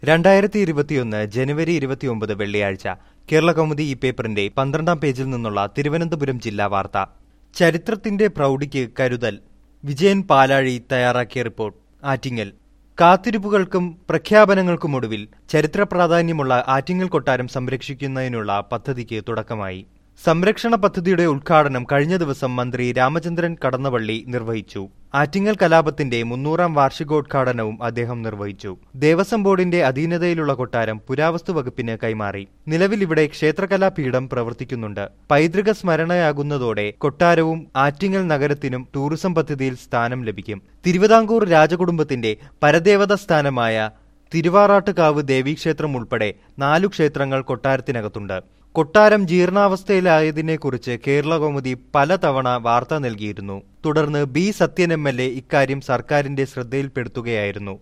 രണ്ടായിരത്തി ഇരുപത്തിയൊന്ന് ജനുവരി ഇരുപത്തിയൊമ്പത് വെള്ളിയാഴ്ച കേരള കൗമുദി ഈ പേപ്പറിന്റെ പന്ത്രണ്ടാം പേജിൽ നിന്നുള്ള തിരുവനന്തപുരം ജില്ലാ വാർത്ത ചരിത്രത്തിന്റെ പ്രൗഢിക്ക് കരുതൽ വിജയൻ പാലാഴി തയ്യാറാക്കിയ റിപ്പോർട്ട് ആറ്റിങ്ങൽ കാത്തിരിപ്പുകൾക്കും പ്രഖ്യാപനങ്ങൾക്കുമൊടുവിൽ ചരിത്ര പ്രാധാന്യമുള്ള ആറ്റിങ്ങൽ കൊട്ടാരം സംരക്ഷിക്കുന്നതിനുള്ള പദ്ധതിക്ക് തുടക്കമായി സംരക്ഷണ പദ്ധതിയുടെ ഉദ്ഘാടനം കഴിഞ്ഞ ദിവസം മന്ത്രി രാമചന്ദ്രൻ കടന്നവള്ളി നിർവഹിച്ചു ആറ്റിങ്ങൽ കലാപത്തിന്റെ മുന്നൂറാം വാർഷികോദ്ഘാടനവും അദ്ദേഹം നിർവഹിച്ചു ദേവസ്വം ബോർഡിന്റെ അധീനതയിലുള്ള കൊട്ടാരം പുരാവസ്തു വകുപ്പിന് കൈമാറി നിലവിൽ ഇവിടെ ക്ഷേത്രകലാപീഠം പ്രവർത്തിക്കുന്നുണ്ട് പൈതൃക സ്മരണയാകുന്നതോടെ കൊട്ടാരവും ആറ്റിങ്ങൽ നഗരത്തിനും ടൂറിസം പദ്ധതിയിൽ സ്ഥാനം ലഭിക്കും തിരുവിതാംകൂർ രാജകുടുംബത്തിന്റെ പരദേവത സ്ഥാനമായ തിരുവാറാട്ടുകാവ് ദേവീക്ഷേത്രം ഉൾപ്പെടെ നാലു ക്ഷേത്രങ്ങൾ കൊട്ടാരത്തിനകത്തുണ്ട് കൊട്ടാരം ജീർണാവസ്ഥയിലായതിനെക്കുറിച്ച് കേരള കൗമുദി പലതവണ വാർത്ത നൽകിയിരുന്നു തുടർന്ന് B Sathyan M L A ഇക്കാര്യം സർക്കാരിന്റെ ശ്രദ്ധയിൽപ്പെടുത്തുകയായിരുന്നു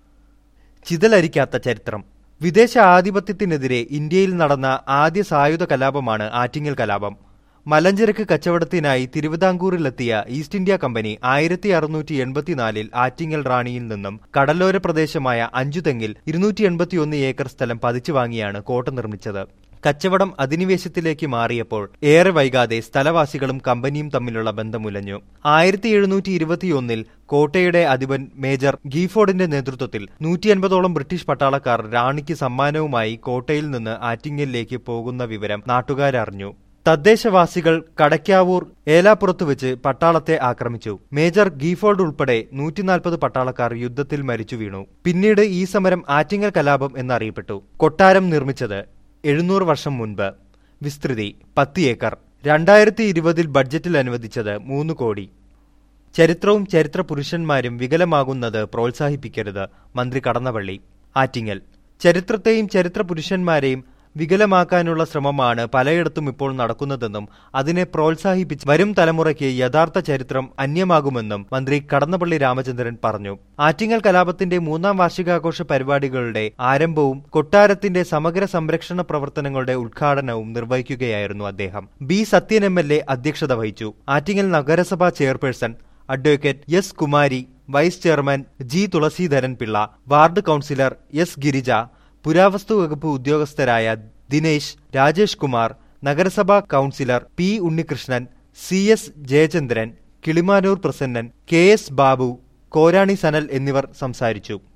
ചിതലരിക്കാത്ത ചരിത്രം വിദേശ ആധിപത്യത്തിനെതിരെ ഇന്ത്യയിൽ നടന്ന ആദ്യ സായുധ കലാപമാണ് ആറ്റിങ്ങൽ കലാപം മലഞ്ചരക്ക് കച്ചവടത്തിനായി തിരുവിതാംകൂറിലെത്തിയ ഈസ്റ്റ് ഇന്ത്യ കമ്പനി ആയിരത്തി അറുന്നൂറ്റി എൺപത്തിനാലിൽ ആറ്റിങ്ങൽ റാണിയിൽ നിന്നും കടലോര പ്രദേശമായ അഞ്ചുതെങ്ങിൽ ഇരുന്നൂറ്റി എൺപത്തിയൊന്ന് ഏക്കർ സ്ഥലം പതിച്ചു വാങ്ങിയാണ് കോട്ട നിർമ്മിച്ചത് കച്ചവടം അധിനിവേശത്തിലേക്ക് മാറിയപ്പോൾ ഏറെ വൈകാതെ സ്ഥലവാസികളും കമ്പനിയും തമ്മിലുള്ള ബന്ധമുലഞ്ഞു ആയിരത്തി എഴുന്നൂറ്റി ഇരുപത്തിയൊന്നിൽ കോട്ടയുടെ അധിപൻ മേജർ ഗീഫോർഡിന്റെ നേതൃത്വത്തിൽ നൂറ്റി അൻപതോളം ബ്രിട്ടീഷ് പട്ടാളക്കാർ റാണിക്ക് സമ്മാനവുമായി കോട്ടയിൽ നിന്ന് ആറ്റിങ്ങലിലേക്ക് പോകുന്ന വിവരം നാട്ടുകാരറിഞ്ഞു തദ്ദേശവാസികൾ കടയ്ക്കാവൂർ ഏലാപ്പുറത്ത് വെച്ച് പട്ടാളത്തെ ആക്രമിച്ചു മേജർ ഗീഫോൾഡ് ഉൾപ്പെടെ നൂറ്റിനാൽപ്പത് പട്ടാളക്കാർ യുദ്ധത്തിൽ മരിച്ചു വീണു പിന്നീട് ഈ സമരം ആറ്റിങ്ങൽ കലാപം എന്നറിയപ്പെട്ടു കൊട്ടാരം നിർമ്മിച്ചത് എഴുന്നൂറ് വർഷം മുൻപ് വിസ്തൃതി പത്ത് ഏക്കർ രണ്ടായിരത്തി ഇരുപതിൽ ബഡ്ജറ്റിൽ അനുവദിച്ചത് മൂന്ന് കോടി ചരിത്രവും ചരിത്ര പുരുഷന്മാരും വികലമാകുന്നത് പ്രോത്സാഹിപ്പിക്കരുത് മന്ത്രി കടന്നപള്ളി ആറ്റിങ്ങൽ ചരിത്രത്തെയും ചരിത്ര പുരുഷന്മാരെയും വികലമാക്കാനുള്ള ശ്രമമാണ് പലയിടത്തും ഇപ്പോൾ നടക്കുന്നതെന്നും അതിനെ പ്രോത്സാഹിപ്പിച്ച് വരും തലമുറയ്ക്ക് യഥാർത്ഥ ചരിത്രം അന്യമാകുമെന്നും മന്ത്രി കടന്നപ്പള്ളി രാമചന്ദ്രൻ പറഞ്ഞു ആറ്റിങ്ങൽ കലാപത്തിന്റെ മൂന്നാം വാർഷികാഘോഷ പരിപാടികളുടെ ആരംഭവും കൊട്ടാരത്തിന്റെ സമഗ്ര സംരക്ഷണ പ്രവർത്തനങ്ങളുടെ ഉദ്ഘാടനവും നിർവഹിക്കുകയായിരുന്നു അദ്ദേഹം B Sathyan M L A അധ്യക്ഷത വഹിച്ചു ആറ്റിങ്ങൽ നഗരസഭാ chairperson advocate S Kumari vice chairman G Thulaseedharan Pillai ward councillor S Girija പുരാവസ്തു വകുപ്പ് ഉദ്യോഗസ്ഥരായ ദിനേശ് രാജേഷ് കുമാർ നഗരസഭാ councillor P Unnikrishnan C S Jayachandran Kilimanoor Prasannan K S Babu Korani Sanal എന്നിവർ സംസാരിച്ചു